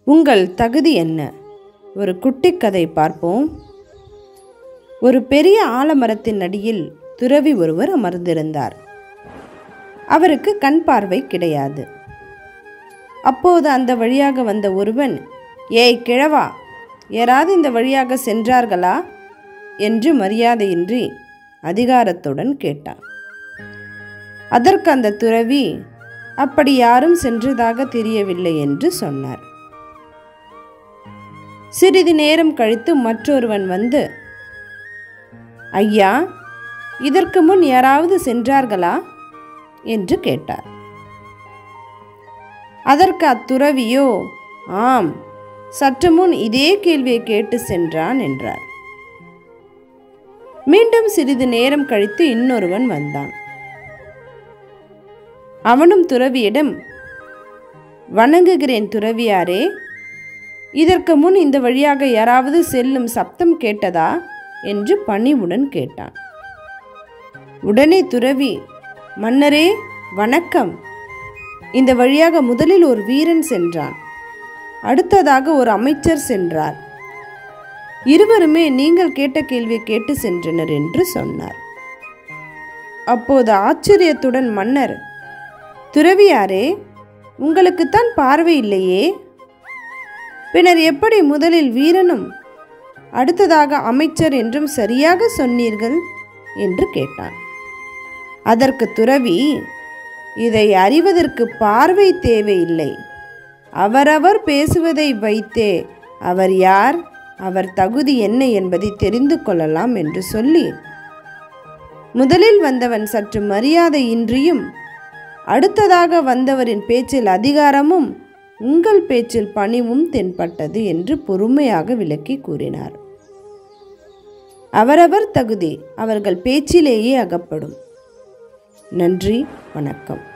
உங்கள் தகுதி என்ன ஒரு குட்டி கதை பார்ப்போம் ஒரு பெரிய ஆலமரத்தின் அடியில் துறவி ஒருவர் அமர்ந்திருந்தார் அவருக்கு கண் பார்வை கிடையாது அப்போது அந்த வழியாக வந்த ஒருவன் ஏய் கிழவா யாராவது இந்த வழியாக சென்றார்களா என்று மரியாதையின்றி அதிகாரத்துடன் கேட்டான் அதற்கு அந்த துறவி அப்படி யாரும் சென்றதாக தெரியவில்லை என்று சொன்னார் சிறிது நேரம் கழித்து மற்றொருவன் வந்து ஐயா இதற்கு முன் யாராவது சென்றார்களா என்று கேட்டார் அதற்கு அத்துறவியோ ஆம் சற்று முன் இதே கேள்வியை கேட்டு சென்றான் என்றார் மீண்டும் சிறிது நேரம் கழித்து இன்னொருவன் வந்தான் அவனும் துறவியிடம் வணங்குகிறேன் துறவியாரே இதற்கு முன் இந்த வழியாக யாராவது செல்லும் சப்தம் கேட்டதா என்று பணிவுடன் கேட்டான் உடனே துறவி மன்னரே வணக்கம் இந்த வழியாக முதலில் ஒரு வீரன் சென்றான் அடுத்ததாக ஒரு அமைச்சர் சென்றார் இருவருமே நீங்கள் கேட்ட கேள்வியை கேட்டு சென்றனர் என்று சொன்னார் அப்போது ஆச்சரியத்துடன் மன்னர் துறவியாரே உங்களுக்குத்தான் பார்வை இல்லையே பின்னர் எப்படி முதலில் வீரனும் அடுத்ததாக அமைச்சர் என்றும் சரியாக சொன்னீர்கள் என்று கேட்டான் அதற்கு துறவி இதை அறிவதற்கு பார்வை தேவையில்லை அவரவர் பேசுவதை வைத்தே அவர் யார் அவர் தகுதி என்ன என்பதை தெரிந்து கொள்ளலாம் என்று சொல்லி முதலில் வந்தவன் சற்று மரியாதையின்றியும் அடுத்ததாக வந்தவரின் பேச்சில் அதிகாரமும் உங்கள் பேச்சில் பணிவும் தென்பட்டது என்று பொறுமையாக விளக்கி கூறினார் அவரவர் தகுதி அவர்கள் பேச்சிலேயே அகப்படும் நன்றி வணக்கம்